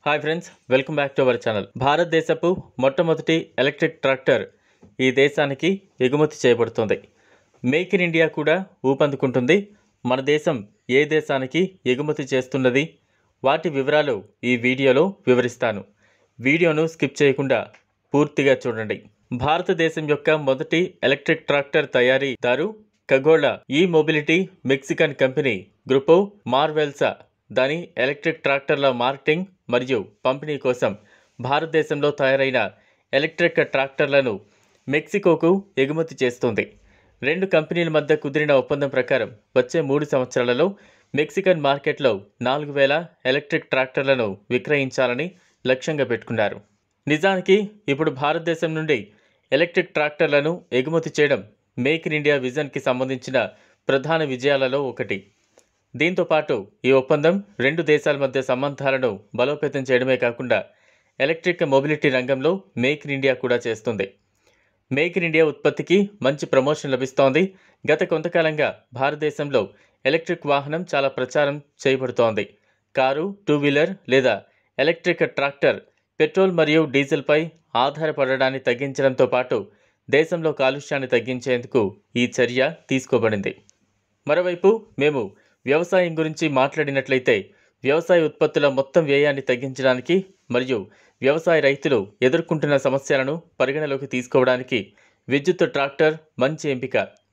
hi friends welcome back to our channel భారతదేశపు మొట్టమొదటి electric tractor ఈ దేశానికి ఎగుమతి చేయబడుతుంది మేక్ ఇన్ ఇండియా కూడా ఊపందుకుంటుంది మన దేశం ఏ దేశానికి ఎగుమతి చేస్తున్నది వాటి వివరాలు ఈ వీడియోలో వివరిస్తాను వీడియోను స్కిప్ చేయకుండా పూర్తిగా చూడండి భారతదేశం యొక్క మొదటి ఎలక్ట్రిక్ ట్రాక్టర్ తయారీదారు ఖగోళ e mobility Mexican company Grupo Marvelsa దాని ఎలక్ట్రిక్ ట్రాక్టర్ల మార్కెటింగ్ మరియు పంపిణీ కోసం భారతదేశంలో తయారైన ఎలక్ట్రిక్ ట్రాక్టర్లను మెక్సికోకు ఎగుమతి చేస్తుంది రెండు కంపెనీల మధ్య కుదిరిన ఒప్పందం ప్రకారం వచ్చే మూడు సంవత్సరాలలో మెక్సికన్ మార్కెట్లో నాలుగు వేల ఎలక్ట్రిక్ ట్రాక్టర్లను విక్రయించాలని లక్ష్యంగా పెట్టుకున్నారు నిజానికి ఇప్పుడు భారతదేశం నుండి ఎలక్ట్రిక్ ట్రాక్టర్లను ఎగుమతి చేయడం మేక్ ఇన్ ఇండియా విజన్కి సంబంధించిన ప్రధాన విజయాలలో ఒకటి దీంతో పాటు ఈ ఒప్పందం రెండు దేశాల మధ్య సంబంధాలను బలోపేతం చేయడమే కాకుండా ఎలక్ట్రిక్ మొబిలిటీ రంగంలో మేక్ ఇన్ ఇండియా కూడా చేస్తుంది మేక్ ఇన్ ఇండియా ఉత్పత్తికి మంచి ప్రమోషన్ లభిస్తోంది గత కొంతకాలంగా భారతదేశంలో ఎలక్ట్రిక్ వాహనం చాలా ప్రచారం చేయబడుతోంది కారు టూ వీలర్ లేదా ఎలక్ట్రిక్ ట్రాక్టర్ పెట్రోల్ మరియు డీజిల్పై ఆధారపడడాన్ని తగ్గించడంతో పాటు దేశంలో కాలుష్యాన్ని తగ్గించేందుకు ఈ చర్య తీసుకోబడింది మరోవైపు మేము వ్యవసాయం గురించి మాట్లాడినట్లయితే వ్యవసాయ ఉత్పత్తుల మొత్తం వ్యయాన్ని తగ్గించడానికి మరియు వ్యవసాయ రైతులు ఎదుర్కొంటున్న సమస్యలను పరిగణలోకి తీసుకోవడానికి విద్యుత్ ట్రాక్టర్ మంచి ఎంపిక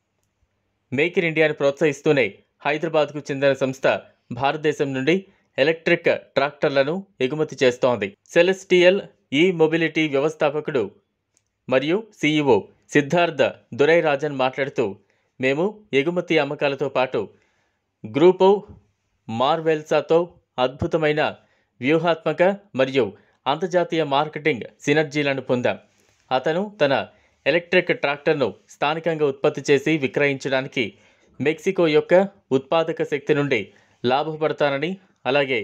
మేక్ ఇన్ ఇండియాను ప్రోత్సహిస్తూనే హైదరాబాద్కు చెందిన సంస్థ భారతదేశం నుండి ఎలక్ట్రిక్ ట్రాక్టర్లను ఎగుమతి చేస్తోంది సెలెస్టియల్ ఈ మొబిలిటీ వ్యవస్థాపకుడు మరియు సీఈఓ సిద్ధార్థ దురైరాజన్ మాట్లాడుతూ మేము ఎగుమతి అమ్మకాలతో పాటు గ్రూపో మార్వెల్సాతో అద్భుతమైన వ్యూహాత్మక మరియు అంతర్జాతీయ మార్కెటింగ్ సినర్జీలను పొందాం అతను తన ఎలక్ట్రిక్ ట్రాక్టర్ను స్థానికంగా ఉత్పత్తి చేసి విక్రయించడానికి మెక్సికో యొక్క ఉత్పాదక శక్తి నుండి లాభపడతానని అలాగే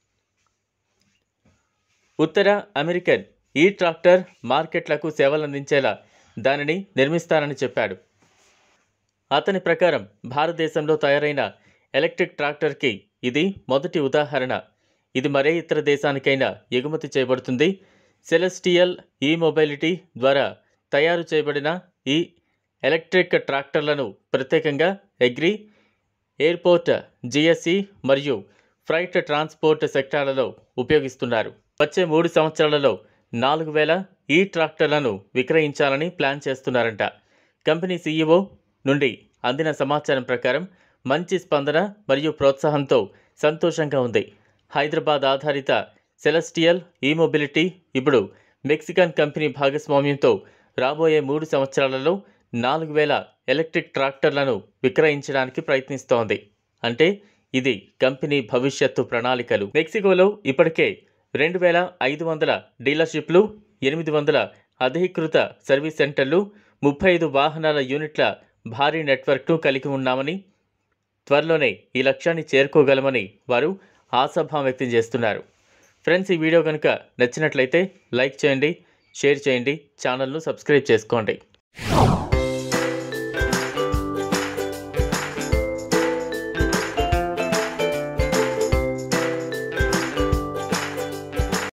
ఉత్తర అమెరికన్ ఈ ట్రాక్టర్ మార్కెట్లకు సేవలందించేలా దానిని నిర్మిస్తానని చెప్పాడు అతని ప్రకారం భారతదేశంలో తయారైన ఎలక్ట్రిక్ ట్రాక్టర్కి ఇది మొదటి ఉదాహరణ ఇది మరే ఇతర దేశానికైనా ఎగుమతి చేయబడుతుంది సెలెస్టియల్ ఈ మొబైలిటీ ద్వారా తయారు చేయబడిన ఈ ఎలక్ట్రిక్ ట్రాక్టర్లను ప్రత్యేకంగా అగ్రి ఎయిర్పోర్ట్ జిఎస్సి మరియు ఫ్రైట్ ట్రాన్స్పోర్ట్ సెక్టార్లలో ఉపయోగిస్తున్నారు వచ్చే మూడు సంవత్సరాలలో నాలుగు వేల ఈ ట్రాక్టర్లను విక్రయించాలని ప్లాన్ చేస్తున్నారంట కంపెనీ సీఈఓ నుండి అందిన సమాచారం ప్రకారం మంచి స్పందన మరియు ప్రోత్సాహంతో సంతోషంగా ఉంది హైదరాబాద్ ఆధారిత సెలెస్టియల్ ఈ మొబిలిటీ ఇప్పుడు మెక్సికన్ కంపెనీ భాగస్వామ్యంతో రాబోయే మూడు సంవత్సరాలలో నాలుగు వేల ఎలక్ట్రిక్ ట్రాక్టర్లను విక్రయించడానికి ప్రయత్నిస్తోంది అంటే ఇది కంపెనీ భవిష్యత్తు ప్రణాళికలు మెక్సికోలో ఇప్పటికే రెండు వేల ఐదు వందల డీలర్షిప్లు ఎనిమిది వందల అధీకృత సర్వీస్ సెంటర్లు ముప్పై ఐదు వాహనాల యూనిట్ల భారీ నెట్వర్క్ను కలిగి ఉన్నామని త్వరలోనే ఈ లక్ష్యాన్ని చేరుకోగలమని వారు ఆశాభావం వ్యక్తం చేస్తున్నారు ఫ్రెండ్స్ ఈ వీడియో కనుక నచ్చినట్లయితే లైక్ చేయండి షేర్ చేయండి ఛానల్ను సబ్స్క్రైబ్ చేసుకోండి